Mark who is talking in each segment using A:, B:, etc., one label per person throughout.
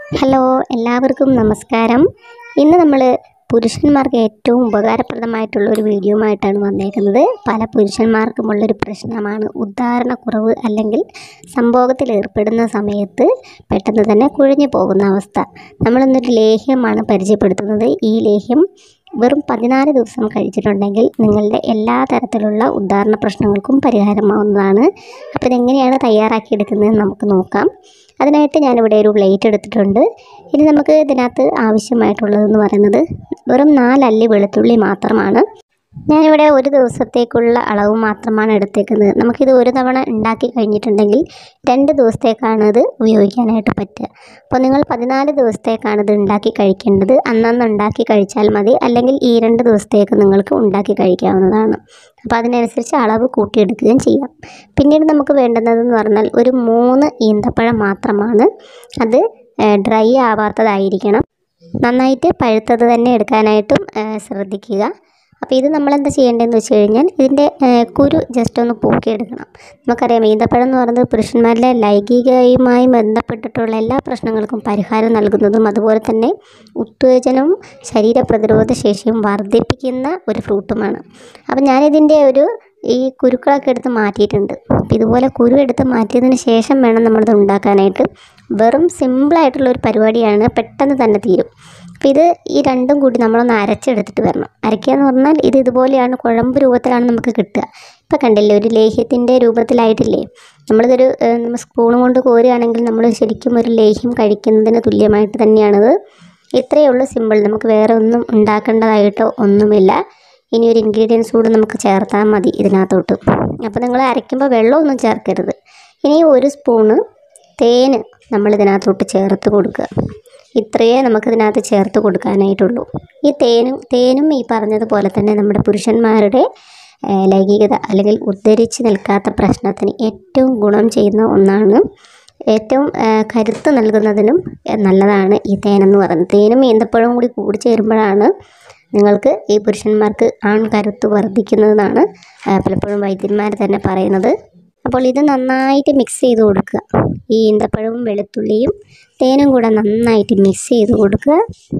A: hello എല്ലാവർക്കും നമസ്കാരം ഇന്ന് നമ്മൾ പുരുഷന്മാർക്ക് ഏറ്റവും ഉപകാരപ്രദമായിട്ടുള്ള ഒരു വീഡിയോയുമായിട്ടാണ് വന്നേക്കുന്നത് പല പുരുഷന്മാർക്കുമുള്ളൊരു പ്രശ്നമാണ് ഉദ്ധാരണക്കുറവ് അല്ലെങ്കിൽ സംഭോഗത്തിൽ ഏർപ്പെടുന്ന സമയത്ത് പെട്ടെന്ന് തന്നെ കുഴഞ്ഞു പോകുന്ന അവസ്ഥ നമ്മളിന്നൊരു ലേഹ്യമാണ് പരിചയപ്പെടുത്തുന്നത് ഈ ലേഹ്യം വെറും പതിനാല് ദിവസം കഴിച്ചിട്ടുണ്ടെങ്കിൽ നിങ്ങളുടെ എല്ലാ തരത്തിലുള്ള ഉദ്ധാരണ പ്രശ്നങ്ങൾക്കും പരിഹാരമാവുന്നതാണ് അപ്പോൾ ഇതെങ്ങനെയാണ് തയ്യാറാക്കിയെടുക്കുന്നതെന്ന് നമുക്ക് നോക്കാം അതിനായിട്ട് ഞാനിവിടെ ഒരു പ്ലേറ്റ് എടുത്തിട്ടുണ്ട് ഇനി നമുക്ക് ഇതിനകത്ത് ആവശ്യമായിട്ടുള്ളതെന്ന് പറയുന്നത് വെറും നാലല്ലി വെളുത്തുള്ളി മാത്രമാണ് ഞാനിവിടെ ഒരു ദിവസത്തേക്കുള്ള അളവ് മാത്രമാണ് എടുത്തേക്കുന്നത് നമുക്കിത് ഒരു തവണ ഉണ്ടാക്കി കഴിഞ്ഞിട്ടുണ്ടെങ്കിൽ രണ്ട് ദിവസത്തേക്കാണ് ഇത് ഉപയോഗിക്കാനായിട്ട് പറ്റുക അപ്പോൾ നിങ്ങൾ പതിനാല് ദിവസത്തേക്കാണ് ഇത് ഉണ്ടാക്കി കഴിക്കേണ്ടത് അന്നന്ന് ഉണ്ടാക്കി കഴിച്ചാൽ മതി അല്ലെങ്കിൽ ഈ രണ്ട് ദിവസത്തേക്ക് നിങ്ങൾക്ക് ഉണ്ടാക്കി കഴിക്കാവുന്നതാണ് അപ്പോൾ അതിനനുസരിച്ച് അളവ് കൂട്ടിയെടുക്കുകയും ചെയ്യാം പിന്നീട് നമുക്ക് വേണ്ടുന്നതെന്ന് പറഞ്ഞാൽ ഒരു മൂന്ന് ഈന്തപ്പഴം മാത്രമാണ് അത് ഡ്രൈ ആവാത്തതായിരിക്കണം നന്നായിട്ട് പഴുത്തത് തന്നെ എടുക്കാനായിട്ടും ഏഹ്, ശ്രദ്ധിക്കുക അപ്പോൾ ഇത് നമ്മൾ എന്താ ചെയ്യേണ്ടതെന്ന് വെച്ച് കഴിഞ്ഞാൽ ഇതിൻ്റെ ഏഹ്, കുരു ജസ്റ്റ് ഒന്ന് പോക്കിയെടുക്കണം നമുക്കറിയാം ഈന്തപ്പഴം എന്ന് പറയുന്നത് പുരുഷന്മാരിലെ ലൈംഗികയുമായി ബന്ധപ്പെട്ടിട്ടുള്ള എല്ലാ പ്രശ്നങ്ങൾക്കും പരിഹാരം നൽകുന്നതും അതുപോലെ തന്നെ ഉത്തേജനവും ശരീര പ്രതിരോധ ശേഷിയും വർദ്ധിപ്പിക്കുന്ന ഒരു ഫ്രൂട്ടുമാണ് അപ്പോൾ ഞാനിതിൻ്റെ ഒരു ഈ കുരുക്കളൊക്കെ എടുത്ത് മാറ്റിയിട്ടുണ്ട് അപ്പോൾ ഇതുപോലെ കുരു എടുത്ത് മാറ്റിയതിന് ശേഷം വേണം നമ്മളിത് ഉണ്ടാക്കാനായിട്ട് വെറും സിമ്പിളായിട്ടുള്ള ഒരു പരിപാടിയാണ് പെട്ടെന്ന് തന്നെ തീരും അപ്പോൾ ഇത് ഈ രണ്ടും കൂടി നമ്മളൊന്ന് അരച്ചെടുത്തിട്ട് വരണം അരയ്ക്കുക എന്ന് പറഞ്ഞാൽ ഇത് ഇതുപോലെയാണ് കുഴമ്പ് രൂപത്തിലാണ് നമുക്ക് കിട്ടുക ഇപ്പോൾ കണ്ടില്ലേ ഒരു ലേഹ്യത്തിൻ്റെ രൂപത്തിലായിട്ടില്ലേ നമ്മളിതൊരു ഏഹ്, നമ്മൾ സ്പൂൺ കൊണ്ട് കോരുകയാണെങ്കിൽ നമ്മൾ ശരിക്കും ഒരു ലേഹ്യം കഴിക്കുന്നതിന് തുല്യമായിട്ട് തന്നെയാണിത് ഇത്രയേ ഉള്ളൂ സിമ്പിൾ നമുക്ക് വേറെ ഒന്നും ഉണ്ടാക്കേണ്ടതായിട്ടോ ഒന്നുമില്ല ഇനി ഒരു ഇൻഗ്രീഡിയൻസ് കൂടി നമുക്ക് ചേർത്താൽ മതി ഇതിനകത്തോട്ട് അപ്പോൾ നിങ്ങൾ അരയ്ക്കുമ്പോൾ വെള്ളമൊന്നും ചേർക്കരുത് ഇനി ഒരു സ്പൂണ് തേന് നമ്മൾ ഇതിനകത്തോട്ട് ചേർത്ത് കൊടുക്കുക ഇത്രയേ നമുക്കിതിനകത്ത് ചേർത്ത് കൊടുക്കാനായിട്ടുള്ളൂ ഈ തേനും തേനും ഈ പറഞ്ഞതുപോലെ തന്നെ നമ്മുടെ പുരുഷന്മാരുടെ ഏഹ്, ലൈംഗികത അല്ലെങ്കിൽ ഉദ്ധരിച്ച് നിൽക്കാത്ത പ്രശ്നത്തിന് ഏറ്റവും ഗുണം ചെയ്യുന്ന ഒന്നാണ് ഏറ്റവും ഏഹ്, കരുത്ത് നൽകുന്നതിനും ഏഹ്, നല്ലതാണ് ഈ തേനെന്ന് പറയുന്നത് തേനും ഈന്തപ്പഴവും കൂടി കൂടി ചേരുമ്പോഴാണ് നിങ്ങൾക്ക് ഈ പുരുഷന്മാർക്ക് ആൺ കരുത്ത് വർദ്ധിക്കുന്നതെന്നാണ് ഏഹ്, പലപ്പോഴും വൈദ്യന്മാർ തന്നെ പറയുന്നത് അപ്പോൾ ഇത് നന്നായിട്ട് മിക്സ് ചെയ്ത് കൊടുക്കുക ഈ ഈന്തപ്പഴവും വെളുത്തുള്ളിയും തേനും കൂടെ നന്നായിട്ട് മിക്സ് ചെയ്ത് കൊടുക്കുക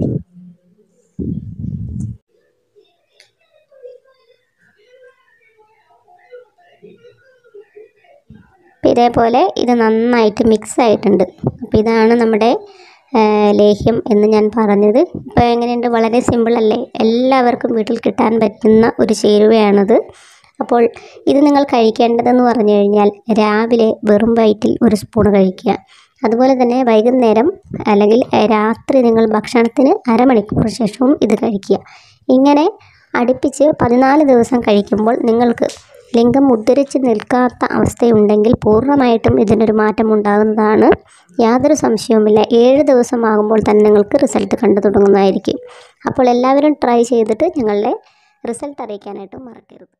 A: അപ്പോൾ ഇതേപോലെ ഇത് നന്നായിട്ട് മിക്സ് ആയിട്ടുണ്ട് അപ്പോൾ ഇതാണ് നമ്മുടെ ആ, ലേഹ്യം എന്ന് ഞാൻ പറഞ്ഞത് ഇപ്പോൾ എങ്ങനെയുണ്ട് വളരെ സിമ്പിൾ അല്ലേ എല്ലാവർക്കും വീട്ടിൽ കിട്ടാൻ പറ്റുന്ന ഒരു ചേരുവയാണിത് അപ്പോൾ ഇത് നിങ്ങൾ കഴിക്കേണ്ടതെന്ന് പറഞ്ഞു കഴിഞ്ഞാൽ രാവിലെ വെറും വയറ്റിൽ ഒരു സ്പൂൺ കഴിക്കുക അതുപോലെ തന്നെ വൈകുന്നേരം അല്ലെങ്കിൽ ആ, രാത്രി നിങ്ങൾ ഭക്ഷണത്തിന് അരമണിക്കൂർ ശേഷവും ഇത് കഴിക്കുക ഇങ്ങനെ അടുപ്പിച്ച് പതിനാല് ദിവസം കഴിക്കുമ്പോൾ നിങ്ങൾക്ക് ലിംഗം ഉദ്ധരിച്ച് നിൽക്കാത്ത അവസ്ഥയുണ്ടെങ്കിൽ പൂർണ്ണമായിട്ടും ഇതിനൊരു മാറ്റം ഉണ്ടാകുന്നതാണ് യാതൊരു സംശയവുമില്ല ഏഴ് ദിവസമാകുമ്പോൾ തന്നെ നിങ്ങൾക്ക് റിസൾട്ട് കണ്ടു തുടങ്ങുന്നതായിരിക്കും അപ്പോൾ എല്ലാവരും ട്രൈ ചെയ്തിട്ട് ഞങ്ങളുടെ റിസൾട്ട് അറിയിക്കാനായിട്ട് മറക്കരുത്